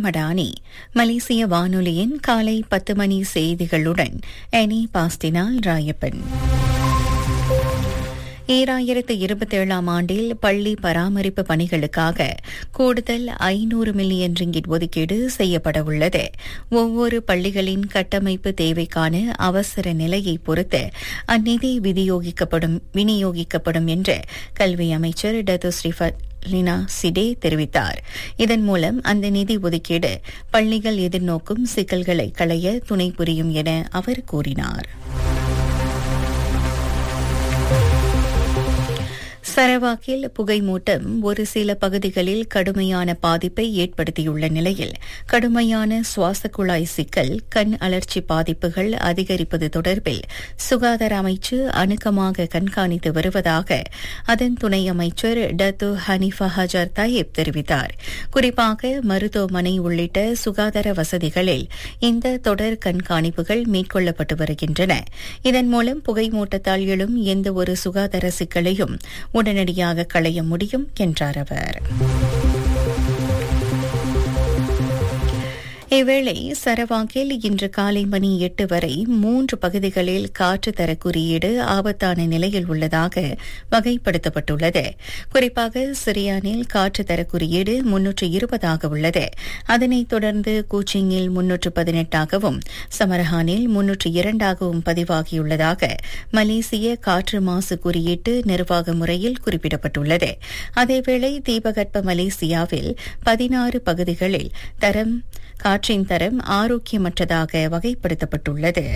மடானி மலேசிய வானொலியின் காலை பத்து மணி செய்திகளுடன் எனி பாஸ்டினால் ராயப்பன் ஈராயிரத்து இருபத்தேழாம் ஆண்டில் பள்ளி பராமரிப்பு பணிகளுக்காக கூடுதல் ஐநூறு மில்லியன் ரிங்கிட் ஒதுக்கீடு செய்யப்பட உள்ளது ஒவ்வொரு பள்ளிகளின் கட்டமைப்பு தேவைக்கான அவசர நிலையை பொறுத்து அந்நிதி விநியோகிக்கப்படும் விநியோகிக்கப்படும் என்று கல்வி அமைச்சர் டத்து ஸ்ரீஃபத் லினா சிடே தெரிவித்தார் இதன் மூலம் அந்த நிதி ஒதுக்கீடு பள்ளிகள் எதிர்நோக்கும் சிக்கல்களை களைய துணை புரியும் என அவர் கூறினார் சரவாக்கில் புகைமூட்டம் ஒரு சில பகுதிகளில் கடுமையான பாதிப்பை ஏற்படுத்தியுள்ள நிலையில் கடுமையான சுவாச குழாய் சிக்கல் கண் அலர்ச்சி பாதிப்புகள் அதிகரிப்பது தொடர்பில் சுகாதார அமைச்சு அணுக்கமாக கண்காணித்து வருவதாக அதன் துணை அமைச்சர் டத்து ஹனிஃபா ஹஜர் தாயிப் தெரிவித்தார் குறிப்பாக மருத்துவமனை உள்ளிட்ட சுகாதார வசதிகளில் இந்த தொடர் கண்காணிப்புகள் மேற்கொள்ளப்பட்டு வருகின்றன இதன் மூலம் புகைமூட்டத்தால் எழும் எந்தவொரு சுகாதார சிக்கலையும் உடனடியாக களைய முடியும் என்றார் அவர் இவ்வேளை சரவாங்கில் இன்று காலை மணி எட்டு வரை மூன்று பகுதிகளில் காற்று தர குறியீடு ஆபத்தான நிலையில் உள்ளதாக வகைப்படுத்தப்பட்டுள்ளது குறிப்பாக சிரியானில் காற்று தர குறியீடு முன்னூற்று இருபதாக உள்ளது அதனைத் தொடர்ந்து கூச்சிங்கில் முன்னூற்று பதினெட்டாகவும் சமரஹானில் முன்னூற்று இரண்டாகவும் பதிவாகியுள்ளதாக மலேசிய காற்று மாசு குறியீட்டு நிர்வாக முறையில் குறிப்பிடப்பட்டுள்ளது அதேவேளை தீபகற்ப மலேசியாவில் பதினாறு பகுதிகளில் தரம் காற்றின் தரம் ஆரோக்கியமற்றதாக வகைப்படுத்தப்பட்டுள்ளது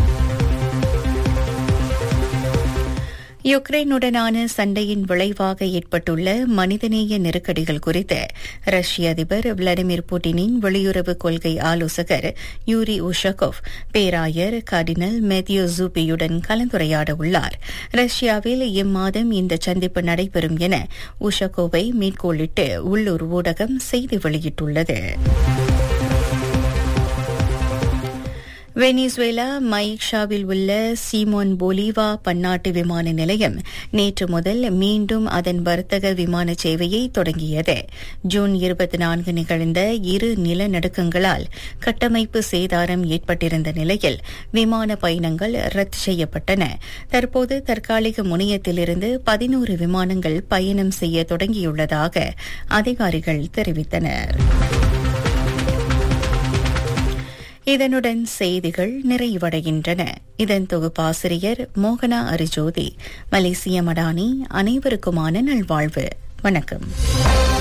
யுக்ரைனுடனான சண்டையின் விளைவாக ஏற்பட்டுள்ள மனிதநேய நெருக்கடிகள் குறித்து ரஷ்ய அதிபர் விளாடிமிர் புட்டினின் வெளியுறவு கொள்கை ஆலோசகர் யூரி உஷகோவ் பேராயர் கார்டினல் மேத்யூ ஜூபியுடன் கலந்துரையாட உள்ளார் ரஷ்யாவில் இம்மாதம் இந்த சந்திப்பு நடைபெறும் என உஷகோவை மேற்கோளிட்டு உள்ளூர் ஊடகம் செய்தி வெளியிட்டுள்ளது வெனிசுவேலா மைக்ஷாவில் உள்ள சீமோன் பொலிவா பன்னாட்டு விமான நிலையம் நேற்று முதல் மீண்டும் அதன் வர்த்தக விமான சேவையை தொடங்கியது ஜூன் இருபத்தி நான்கு நிகழ்ந்த இரு நிலநடுக்கங்களால் கட்டமைப்பு சேதாரம் ஏற்பட்டிருந்த நிலையில் விமான பயணங்கள் ரத்து செய்யப்பட்டன தற்போது தற்காலிக முனையத்திலிருந்து பதினோரு விமானங்கள் பயணம் செய்ய தொடங்கியுள்ளதாக அதிகாரிகள் தெரிவித்தனா் இதனுடன் செய்திகள் நிறைவடைகின்றன இதன் தொகுப்பாசிரியர் மோகனா அரிஜோதி மலேசிய மடானி அனைவருக்குமான நல்வாழ்வு வணக்கம்